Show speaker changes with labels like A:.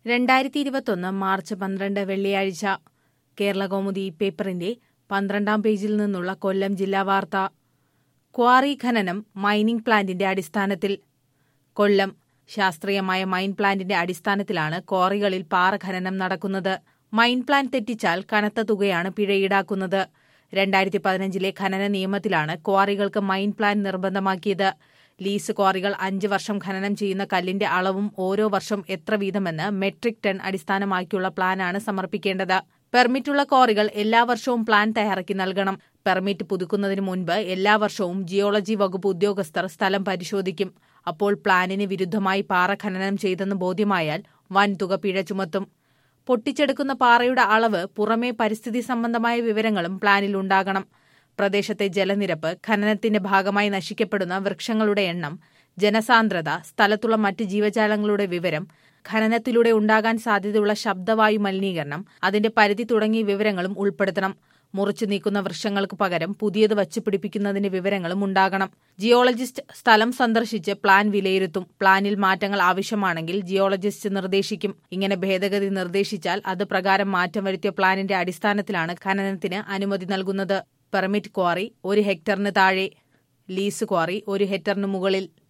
A: രണ്ടായിരത്തി ഇരുപത്തൊന്ന് മാർച്ച് പന്ത്രണ്ട് വെള്ളിയാഴ്ച കേരളകൗമുദി പേപ്പറിന്റെ പന്ത്രണ്ടാം പേജിൽ നിന്നുള്ള കൊല്ലം ജില്ലാ വാർത്ത ക്വാറി ഖനനം മൈനിംഗ് പ്ലാന്റിന്റെ അടിസ്ഥാനത്തിൽ കൊല്ലം ശാസ്ത്രീയമായ മൈൻ പ്ലാന്റിന്റെ അടിസ്ഥാനത്തിലാണ് ക്വാറികളിൽ പാറ ഖനനം നടക്കുന്നത് മൈൻ പ്ലാൻ തെറ്റിച്ചാൽ കനത്ത തുകയാണ് പിഴ ഈടാക്കുന്നത് രണ്ടായിരത്തി പതിനഞ്ചിലെ ഖനന നിയമത്തിലാണ് ക്വാറികൾക്ക് മൈൻ പ്ലാൻ നിർബന്ധമാക്കിയത് ലീസ് ക്വാറികൾ അഞ്ച് വർഷം ഖനനം ചെയ്യുന്ന കല്ലിന്റെ അളവും ഓരോ വർഷം എത്ര വീതമെന്ന് മെട്രിക് ടൺ അടിസ്ഥാനമാക്കിയുള്ള പ്ലാനാണ് സമർപ്പിക്കേണ്ടത് പെർമിറ്റുള്ള ക്വാറികൾ എല്ലാ വർഷവും പ്ലാൻ തയ്യാറാക്കി നൽകണം പെർമിറ്റ് പുതുക്കുന്നതിന് മുൻപ് എല്ലാ വർഷവും ജിയോളജി വകുപ്പ് ഉദ്യോഗസ്ഥർ സ്ഥലം പരിശോധിക്കും അപ്പോൾ പ്ലാനിന് വിരുദ്ധമായി പാറ ഖനനം ചെയ്തെന്ന് ബോധ്യമായാൽ വൻതുക പിഴ ചുമത്തും പൊട്ടിച്ചെടുക്കുന്ന പാറയുടെ അളവ് പുറമേ പരിസ്ഥിതി സംബന്ധമായ വിവരങ്ങളും പ്ലാനിൽ ഉണ്ടാകണം പ്രദേശത്തെ ജലനിരപ്പ് ഖനനത്തിന്റെ ഭാഗമായി നശിക്കപ്പെടുന്ന വൃക്ഷങ്ങളുടെ എണ്ണം ജനസാന്ദ്രത സ്ഥലത്തുള്ള മറ്റ് ജീവജാലങ്ങളുടെ വിവരം ഖനനത്തിലൂടെ ഉണ്ടാകാൻ സാധ്യതയുള്ള ശബ്ദവായു മലിനീകരണം അതിന്റെ പരിധി തുടങ്ങിയ വിവരങ്ങളും ഉൾപ്പെടുത്തണം മുറിച്ചു നീക്കുന്ന വൃക്ഷങ്ങൾക്ക് പകരം പുതിയത് വച്ചു പിടിപ്പിക്കുന്നതിന്റെ വിവരങ്ങളും ഉണ്ടാകണം ജിയോളജിസ്റ്റ് സ്ഥലം സന്ദർശിച്ച് പ്ലാൻ വിലയിരുത്തും പ്ലാനിൽ മാറ്റങ്ങൾ ആവശ്യമാണെങ്കിൽ ജിയോളജിസ്റ്റ് നിർദ്ദേശിക്കും ഇങ്ങനെ ഭേദഗതി നിർദ്ദേശിച്ചാൽ അത് പ്രകാരം മാറ്റം വരുത്തിയ പ്ലാനിന്റെ അടിസ്ഥാനത്തിലാണ് ഖനനത്തിന് അനുമതി നൽകുന്നത് പെർമിറ്റ് ക്വാറി ഒരു ഹെക്ടറിന് താഴെ ലീസ് ക്വാറി ഒരു ഹെക്ടറിന് മുകളിൽ